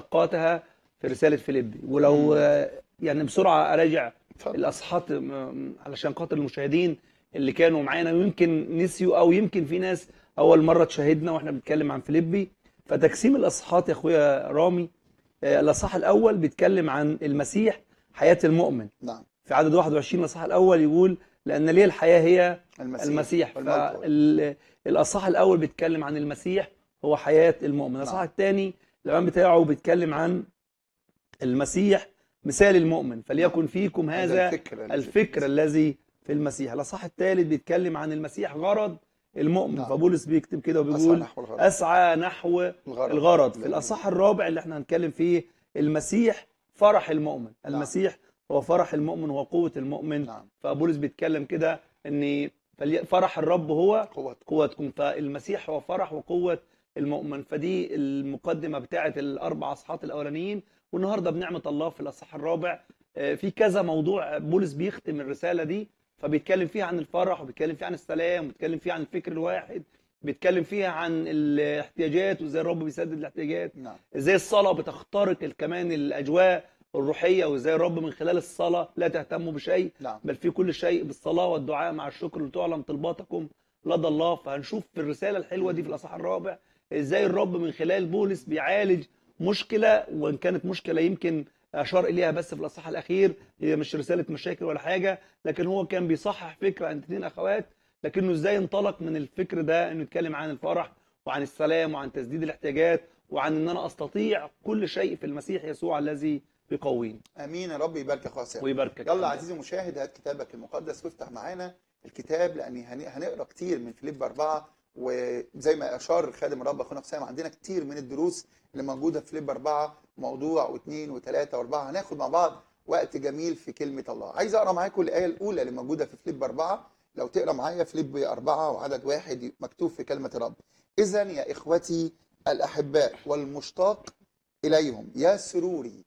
مشتقاتها في رسالة فيليبي ولو آه، يعني بسرعة أراجع اتفضل الأصحاحات م- علشان خاطر المشاهدين اللي كانوا معانا ويمكن نسيوا أو يمكن في ناس أول مرة تشاهدنا وإحنا بنتكلم عن فيليبي فتقسيم الأصحاحات يا أخويا رامي آه، الأصحاح الأول بيتكلم عن المسيح حياة المؤمن نعم في عدد 21 الأصحاح الأول يقول لأن لي الحياة هي المسيح المسيح والموت. فالأصحاح الأول بيتكلم عن المسيح هو حياة المؤمن الأصحاح نعم. الثاني العنوان بتاعه بيتكلم عن المسيح مثال المؤمن فليكن فيكم هذا الفكر الفكر الذي في المسيح الأصحاح الثالث بيتكلم عن المسيح غرض المؤمن نعم. فبولس بيكتب كده أسعى وبيقول نحو الغرب أسعى نحو الغرض الغرض في لأن- الأصحاح الرابع اللي احنا هنتكلم فيه المسيح فرح المؤمن نعم. المسيح هو فرح المؤمن هو قوة المؤمن نعم فبولس بيتكلم كده ان فلي- فرح الرب هو قوة قوتكم فالمسيح هو فرح وقوة المؤمن فدي المقدمة بتاعة الأربع أصحاحات الأولانيين والنهاردة بنعمة الله في الأصحاح الرابع آه، في كذا موضوع بولس بيختم الرسالة دي فبيتكلم فيها عن الفرح وبيتكلم فيها عن السلام وبيتكلم فيها عن الفكر الواحد بيتكلم فيها عن الاحتياجات وازاي الرب بيسدد الاحتياجات نعم ازاي الصلاة بتخترق كمان الأجواء الروحية وازاي الرب من خلال الصلاة لا تهتموا بشيء نعم بل في كل شيء بالصلاة والدعاء مع الشكر لتعلم طلباتكم لدى الله فهنشوف في الرسالة الحلوة دي في الأصحاح الرابع ازاي الرب من خلال بولس بيعالج مشكلة وإن كانت مشكلة يمكن أشار إليها بس في الأصحاح الأخير هي مش رسالة مشاكل ولا حاجة لكن هو كان بيصحح فكرة عند اتنين أخوات لكنه ازاي انطلق من الفكر ده انه يتكلم عن الفرح وعن السلام وعن تسديد الاحتياجات وعن ان انا استطيع كل شيء في المسيح يسوع الذي يقويني امين يا رب يبارك يا اخويا حسام ويباركك يلا عزيزي المشاهد هات كتابك المقدس وافتح معانا الكتاب لان هن- هنقرا كتير من فيليب أربعة وزي ما اشار خادم الرب اخونا حسام عندنا كتير من الدروس اللي موجوده في فيليب أربعة موضوع واثنين وثلاثه واربعه هناخد مع بعض وقت جميل في كلمه الله عايز اقرا معاكم الايه الاولى اللي موجوده في فيليب أربعة لو تقرا معايا فيليب أربعة وعدد واحد مكتوب في كلمه الرب اذا يا اخوتي الاحباء والمشتاق اليهم يا سروري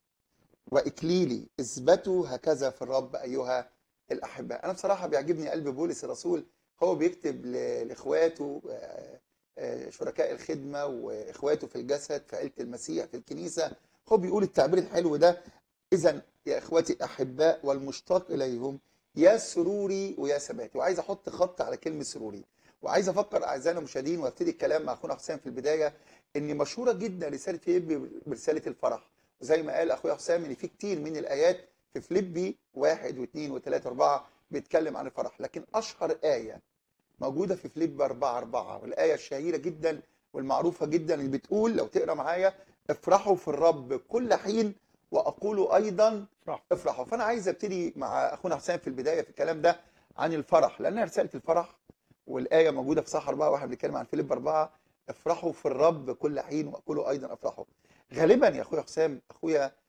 واكليلي اثبتوا هكذا في الرب ايها الاحباء انا بصراحه بيعجبني قلب بولس الرسول هو بيكتب ل- لاخواته آه، آه، شركاء الخدمه واخواته في الجسد في عيله المسيح في الكنيسه هو بيقول التعبير الحلو ده اذا يا اخوتي الاحباء والمشتاق اليهم يا سروري ويا ثباتي وعايز احط خط على كلمه سروري وعايز افكر اعزائنا المشاهدين وابتدي الكلام مع اخونا حسام في البدايه ان مشهوره جدا رساله فيليبي برساله الفرح وزي ما قال اخويا حسام ان في كتير من الايات في فيليبي واحد واثنين وثلاثه واربعه بيتكلم عن الفرح لكن اشهر ايه موجوده في فيليبي أربعة أربعة والايه الشهيره جدا والمعروفه جدا اللي بتقول لو تقرا معايا افرحوا في الرب كل حين واقول ايضا افرحوا. افرحوا فانا عايز ابتدي مع اخونا حسام في البدايه في الكلام ده عن الفرح لانها رساله الفرح والايه موجوده في صح أربعة واحد بنتكلم عن فيليب أربعة افرحوا في الرب كل حين واقولوا ايضا افرحوا غالبا يا اخويا حسام اخويا آه،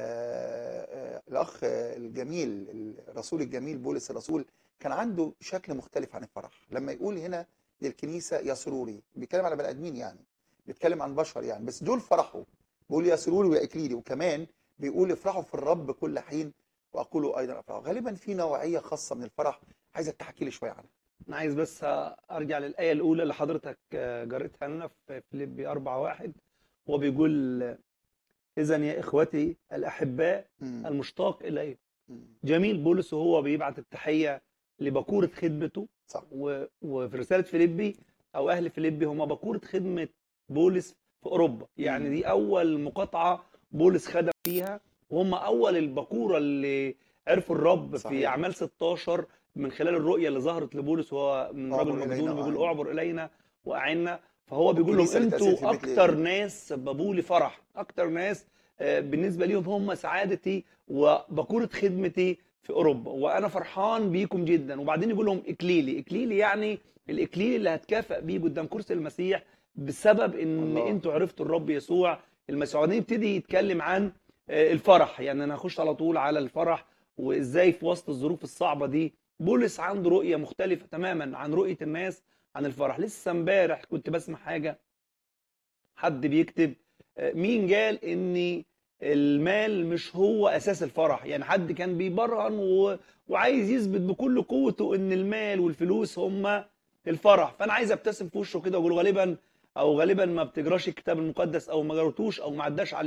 آه، الاخ الجميل الرسول الجميل بولس الرسول كان عنده شكل مختلف عن الفرح لما يقول هنا للكنيسه يا سروري بيتكلم على بني ادمين يعني بيتكلم عن بشر يعني بس دول فرحوا بيقول يا سروري ويا اكليلي وكمان بيقول افرحوا في الرب كل حين واقولوا ايضا افرحوا غالبا في نوعيه خاصه من الفرح عايزك تحكي لي شويه عنها انا عايز بس ارجع للايه الاولى اللي حضرتك جريتها لنا في فيليبي 4 1 هو بيقول اذا يا اخوتي الاحباء مم. المشتاق اليه مم. جميل بولس وهو بيبعت التحيه لبكوره خدمته صح و... وفي رساله فيليبي او اهل فيليبي هم بكوره خدمه بولس في اوروبا يعني مم. دي اول مقاطعه بولس خدم فيها وهم اول البكوره اللي عرفوا الرب صحيح. في اعمال 16 من خلال الرؤيه اللي ظهرت لبولس وهو من أعبر راجل إلينا مجنون بيقول وأعنا. اعبر الينا واعنا فهو بيقول لهم والكنيسة اللي تأسست في انتوا بيت اكتر ليلى. ناس سببوا لي فرح اكتر ناس آه، بالنسبه ليهم هم سعادتي وبكوره خدمتي في اوروبا وانا فرحان بيكم جدا وبعدين يقول لهم اكليلي اكليلي يعني الاكليل اللي هتكافئ بيه قدام كرسي المسيح بسبب ان الله. انتوا عرفتوا الرب يسوع المسيح وبعدين يبتدي يتكلم عن آه، الفرح يعني انا هخش على طول على الفرح وازاي في وسط الظروف الصعبه دي بولس عنده رؤيه مختلفه تماما عن رؤيه الناس عن الفرح لسه امبارح كنت بسمع حاجه حد بيكتب آه، مين قال ان المال مش هو اساس الفرح يعني حد كان بيبرهن و... وعايز يثبت بكل قوته ان المال والفلوس هم الفرح فانا عايز ابتسم في وشه كده واقول غالبا او غالبا ما بتجراش الكتاب المقدس او ما جرتوش او ما عداش عليه